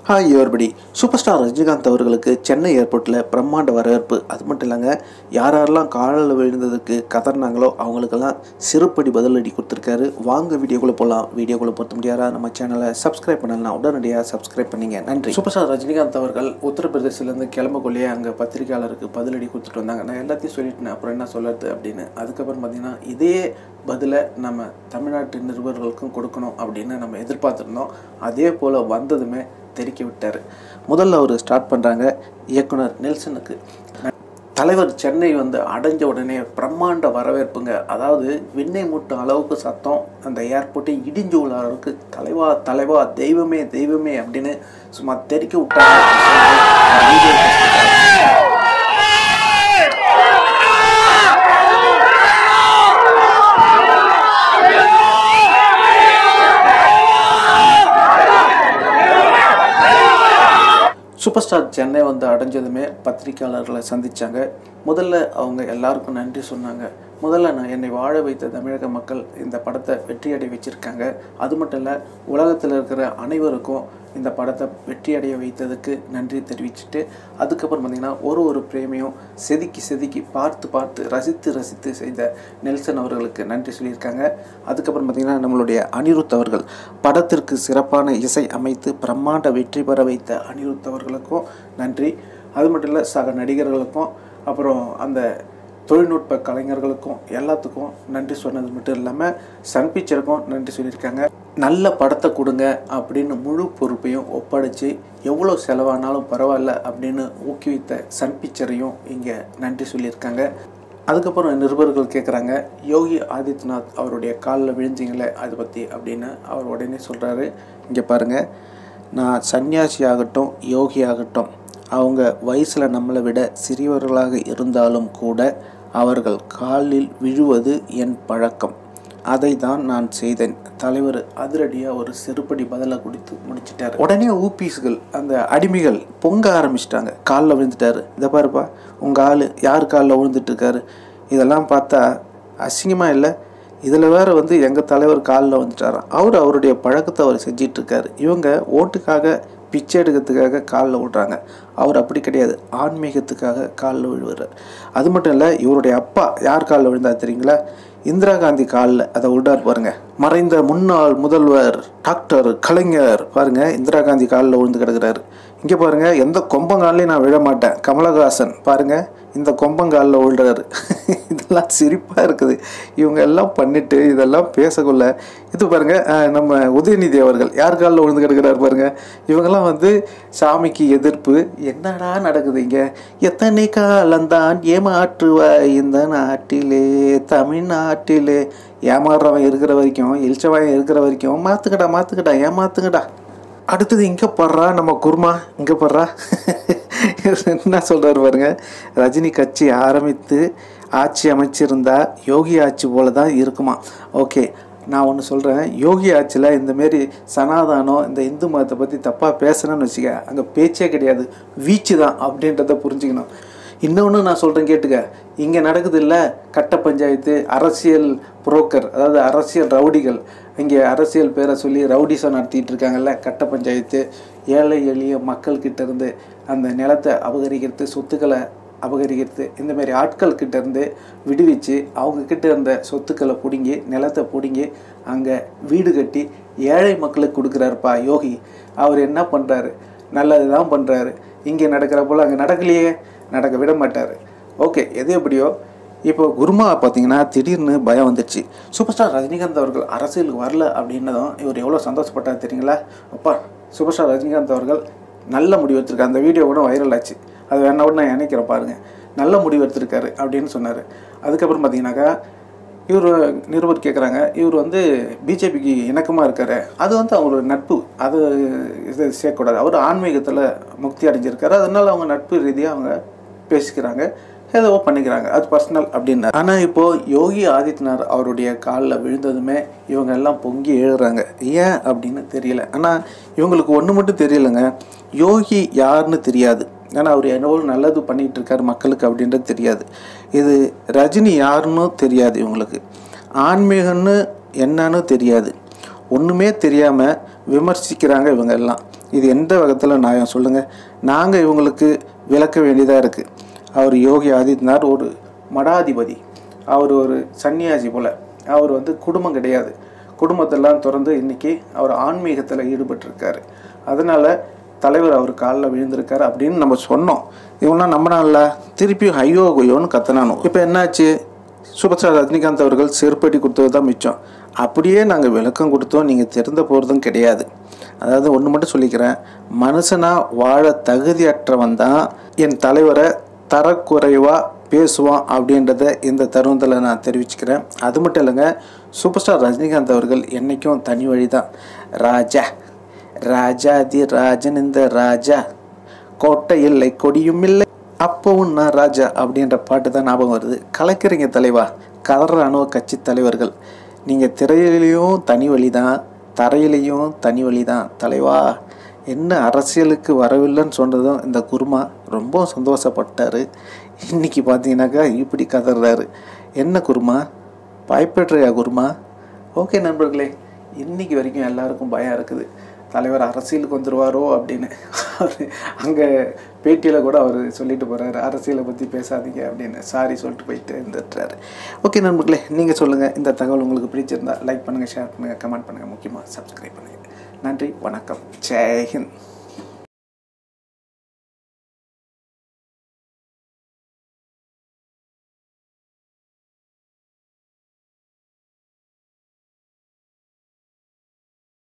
hi everybody super star Rajinikanth அவர்களுக்கு சென்னை ஏர்போர்ட்டில் பிரம்மாண்ட வரவேற்பு அது மட்டும் இல்லைங்க யார் யாரெல்லாம் காலில் விழுந்ததுக்கு கதறினாங்களோ அவங்களுக்கெல்லாம் சிறுப்படி பதிலடி கொடுத்துருக்காரு வாங்க வீடியோக்குள்ளே போகலாம் வீடியோக்குள்ளே பொறுத்த முடியாதா நம்ம சேனலை சப்ஸ்கிரைப் பண்ணலாம் உடனடியாக சப்ஸ்கிரைப் பண்ணீங்க நன்றி சூப்பர் ஸ்டார் ரஜினிகாந்த் அவர்கள் உத்தரப்பிரதேசிலேருந்து கிளம்பக்குள்ளேயே அங்கே பத்திரிகையாளருக்கு பதிலடி கொடுத்துட்டு வந்தாங்க நான் எல்லாத்தையும் சொல்லிட்டேன் அப்புறம் என்ன சொல்லுறது அப்படின்னு அதுக்கப்புறம் பார்த்தீங்கன்னா இதே பதிலை நம்ம தமிழ்நாட்டு நிருபர்களுக்கும் கொடுக்கணும் அப்படின்னு நம்ம எதிர்பார்த்துருந்தோம் அதே போல் வந்ததுமே தெரிக்க விட்டார் முதல்ல அவர் ஸ்டார்ட் பண்ணுறாங்க இயக்குனர் நெல்சனுக்கு தலைவர் சென்னை வந்து அடைஞ்ச உடனே பிரம்மாண்ட வரவேற்புங்க அதாவது விண்ணை மூட்டும் அளவுக்கு சத்தம் அந்த ஏர்போர்ட்டை இடிஞ்சு உள்ள அளவுக்கு தலைவா தலைவா தெய்வமே தெய்வமே அப்படின்னு சும்மா தெரிக்க விட்டாங்க சூப்பர் ஸ்டார் சென்னை வந்து அடைஞ்சதுமே பத்திரிக்கையாளர்களை சந்தித்தாங்க முதல்ல அவங்க எல்லாருக்கும் நன்றி சொன்னாங்க முதல்ல நான் என்னை வாழ வைத்த தமிழக மக்கள் இந்த படத்தை வெற்றியடைய வச்சுருக்காங்க அது மட்டும் இல்லை உலகத்தில் இருக்கிற அனைவருக்கும் இந்த படத்தை வெற்றியடைய வைத்ததுக்கு நன்றி தெரிவிச்சுட்டு அதுக்கப்புறம் பார்த்திங்கன்னா ஒரு ஒரு பிரேமையும் செதுக்கி செதுக்கி பார்த்து பார்த்து ரசித்து ரசித்து செய்த நெல்சன் அவர்களுக்கு நன்றி சொல்லியிருக்காங்க அதுக்கப்புறம் பார்த்திங்கன்னா நம்மளுடைய அனிருத் அவர்கள் படத்திற்கு சிறப்பான இசை அமைத்து பிரம்மாண்ட வெற்றி பெற வைத்த அனிருத் அவர்களுக்கும் நன்றி அது மட்டும் இல்லை சக நடிகர்களுக்கும் அப்புறம் அந்த தொழில்நுட்ப கலைஞர்களுக்கும் எல்லாத்துக்கும் நன்றி சொன்னது மட்டும் இல்லாமல் சன் பிக்சருக்கும் நன்றி சொல்லியிருக்காங்க நல்ல படத்தை கொடுங்க அப்படின்னு முழு பொறுப்பையும் ஒப்படைச்சு எவ்வளோ செலவானாலும் பரவாயில்ல அப்படின்னு ஊக்குவித்த சன் பிக்சரையும் இங்கே நன்றி சொல்லியிருக்காங்க அதுக்கப்புறம் நிருபர்கள் கேட்குறாங்க யோகி ஆதித்யநாத் அவருடைய காலில் விழுந்தீங்களே அதை பற்றி அப்படின்னு அவர் உடனே சொல்கிறாரு இங்கே பாருங்கள் நான் சன்னியாசி ஆகட்டும் யோகி ஆகட்டும் அவங்க வயசில் நம்மளை விட சிறியவர்களாக இருந்தாலும் கூட அவர்கள் காலில் விழுவது என் பழக்கம் அதை தான் நான் செய்தேன் தலைவர் அதிரடியாக ஒரு செருப்படி பதிலை கொடுத்து முடிச்சிட்டாரு உடனே ஊபீஸ்கள் அந்த அடிமைகள் பொங்க ஆரம்பிச்சிட்டாங்க காலில் விழுந்துட்டாரு இதை பாருப்பா உங்கள் ஆள் யார் காலில் விழுந்துட்டுருக்காரு இதெல்லாம் பார்த்தா அசிங்கமாக இல்லை இதில் வேறு வந்து எங்கள் தலைவர் காலில் வந்துட்டாராம் அவர் அவருடைய பழக்கத்தை அவர் செஞ்சிட்ருக்காரு இவங்க ஓட்டுக்காக பிச்சை எடுக்கிறதுக்காக காலில் விடுறாங்க அவர் அப்படி கிடையாது ஆன்மீகத்துக்காக காலில் விழுவார் அது மட்டும் இல்லை இவருடைய அப்பா யார் காலில் விழுந்தார் தெரியுங்களா இந்திரா காந்தி காலில் அதை விழுறார் பாருங்க மறைந்த முன்னாள் முதல்வர் டாக்டர் கலைஞர் பாருங்க இந்திரா காந்தி காலில் விழுந்து கிடக்குறாரு இங்கே பாருங்க எந்த கொம்பங்காலையும் நான் விழ மாட்டேன் கமலஹாசன் பாருங்க இந்த கொம்பங்காலில் விழுறாரு இதெல்லாம் சிரிப்பாக இருக்குது இவங்க எல்லாம் பண்ணிட்டு இதெல்லாம் பேசக்குள்ள இது பாருங்க நம்ம உதயநிதி அவர்கள் யார் காலில் விழுந்து கிடக்கிறாரு பாருங்க இவங்கெல்லாம் வந்து சாமிக்கு எதிர்ப்பு என்னடா நடக்குது இங்கே எத்தனை காலந்தான் ஏமாற்றுவாய் இந்த நாட்டிலே தமிழ்நாட்டிலே ஏமாறுறவன் இருக்கிற வரைக்கும் இழிச்சவன் இருக்கிற வரைக்கும் மாற்றுக்கடா மாற்றுக்கடா ஏமாத்துக்கடா அடுத்தது இங்கே படுறா நம்ம குருமா இங்கே படுறா என்ன சொல்கிறாரு பாருங்க ரஜினி கட்சி ஆரம்பித்து ஆட்சி அமைச்சிருந்தா யோகி ஆட்சி போல தான் இருக்குமா ஓகே நான் ஒன்று சொல்கிறேன் யோகி ஆட்சியில் இந்தமாரி சனாதானம் இந்த இந்து மதத்தை பற்றி தப்பாக பேசுகிறேன்னு வச்சுக்க அங்கே பேச்சே கிடையாது வீச்சு தான் அப்படின்றத புரிஞ்சுக்கணும் இன்னொன்று நான் சொல்கிறேன் கேட்டுக்க இங்கே நடக்குது இல்லை கட்ட பஞ்சாயத்து அரசியல் புரோக்கர் அதாவது அரசியல் ரவுடிகள் இங்கே அரசியல் பேரை சொல்லி ரவுடிசம் நடத்திட்டு இருக்காங்கல்ல கட்ட பஞ்சாயத்து ஏழை எளிய மக்கள்கிட்ட இருந்து அந்த நிலத்தை அபகரிக்கிறது சொத்துக்களை அபகரிக்கிறது இந்தமாரி ஆட்கள் கிட்ட இருந்து விடுவிச்சு அவங்க கிட்ட இருந்த சொத்துக்களை பிடுங்கி நிலத்தை பிடுங்கி அங்கே வீடு கட்டி ஏழை மக்களுக்கு கொடுக்குறாருப்பா யோகி அவர் என்ன பண்ணுறாரு நல்லது தான் பண்ணுறாரு இங்கே நடக்கிற போல் அங்கே நடக்கலையே நடக்க விட மாட்டார் ஓகே எது எப்படியோ இப்போ குருமா பார்த்தீங்கன்னா திடீர்னு பயம் வந்துடுச்சு சூப்பர் ஸ்டார் ரஜினிகாந்த் அவர்கள் அரசியலுக்கு வரல அப்படின்னதும் இவர் எவ்வளோ சந்தோஷப்பட்டார் தெரியுங்களா அப்பா சூப்பர் ஸ்டார் ரஜினிகாந்த் அவர்கள் நல்ல முடிவு எடுத்திருக்காரு அந்த வீடியோ கூட வைரல் ஆச்சு அது வேணா கூட நான் நினைக்கிறேன் பாருங்கள் நல்ல முடிவு எடுத்திருக்காரு அப்படின்னு சொன்னார் அதுக்கப்புறம் பார்த்தீங்கன்னாக்கா இவர் நிருபர் கேட்குறாங்க இவர் வந்து பிஜேபிக்கு இணக்கமாக இருக்கார் அது வந்து அவங்களோட நட்பு அது இது சேர்க்கக்கூடாது அவர் ஆன்மீகத்தில் முக்தி அடைஞ்சிருக்காரு அதனால அவங்க நட்பு ரீதியாக அவங்க பேசிக்கிறாங்க ஏதோ பண்ணிக்கிறாங்க அது பர்சனல் அப்படின்னு ஆனால் இப்போது யோகி ஆதித்யநாத் அவருடைய காலில் விழுந்ததுமே இவங்க எல்லாம் பொங்கி எழுதுறாங்க ஏன் அப்படின்னு தெரியல ஆனால் இவங்களுக்கு ஒன்று மட்டும் தெரியலைங்க யோகி யாருன்னு தெரியாது ஏன்னா அவர் எவ்வளோ நல்லது பண்ணிகிட்டு இருக்காரு மக்களுக்கு அப்படின்றது தெரியாது இது ரஜினி யாருன்னு தெரியாது இவங்களுக்கு ஆன்மீகம்னு என்னன்னு தெரியாது ஒன்றுமே தெரியாமல் விமர்சிக்கிறாங்க இவங்க எல்லாம் இது எந்த விதத்தில் நியாயம் சொல்லுங்கள் நாங்கள் இவங்களுக்கு விளக்க வேண்டியதாக இருக்குது அவர் யோகி ஆதித்யநாத் ஒரு மடாதிபதி அவர் ஒரு சன்னியாசி போல் அவர் வந்து குடும்பம் கிடையாது குடும்பத்தெல்லாம் திறந்து இன்றைக்கி அவர் ஆன்மீகத்தில் ஈடுபட்டிருக்காரு அதனால் தலைவர் அவர் காலில் விழுந்திருக்காரு அப்படின்னு நம்ம சொன்னோம் இவங்களாம் நம்பினால திருப்பியும் ஐயோ கொய்யோன்னு கத்தனானோ இப்போ என்னாச்சு சூப்பர் ஸ்டார் ரஜினிகாந்த் அவர்கள் செருப்படி கொடுத்தது தான் மிச்சம் அப்படியே நாங்கள் விளக்கம் கொடுத்தோம் நீங்கள் திறந்த போகிறதும் கிடையாது அதாவது ஒன்று மட்டும் சொல்லிக்கிறேன் மனுஷனாக வாழ தகுதியற்றவன் தான் என் தலைவரை தரக்குறைவாக பேசுவான் அப்படின்றத இந்த தருணத்தில் நான் தெரிவிச்சுக்கிறேன் அது மட்டும் இல்லைங்க சூப்பர் ஸ்டார் ரஜினிகாந்த் அவர்கள் என்றைக்கும் தனி வழி தான் ராஜா ராஜாதி ராஜன் இந்த ராஜா கோட்டை இல்லை கொடியும் இல்லை அப்போவும் நான் ராஜா அப்படின்ற பாட்டு தான் ஞாபகம் வருது கலக்கிறீங்க தலைவா கதற அணுவ கட்சி தலைவர்கள் நீங்கள் திரையிலையும் தனி வழி தான் தரையிலையும் தனி வழி தான் தலைவா என்ன அரசியலுக்கு வரவில்லைன்னு சொன்னதும் இந்த குருமா ரொம்ப சந்தோஷப்பட்டார் இன்றைக்கி பார்த்தீங்கன்னாக்கா இப்படி கதறாரு என்ன குருமா பயப்படுறியா குருமா ஓகே நண்பர்களே இன்றைக்கி வரைக்கும் எல்லாருக்கும் பயம் இருக்குது தலைவர் அரசியலுக்கு வந்துடுவாரோ அப்படின்னு அவர் அங்கே பேட்டியில் கூட அவர் சொல்லிட்டு போகிறாரு அரசியலை பற்றி பேசாதீங்க அப்படின்னு சாரி சொல்லிட்டு போயிட்டு இருந்துட்டுறாரு ஓகே நண்பர்களே நீங்கள் சொல்லுங்கள் இந்த தகவல் உங்களுக்கு பிடிச்சிருந்தா லைக் பண்ணுங்கள் ஷேர் பண்ணுங்கள் கமெண்ட் பண்ணுங்கள் முக்கியமாக சப்ஸ்கிரைப் பண்ணுங்கள் நன்றி வணக்கம் ஜெய்ஹிந்த்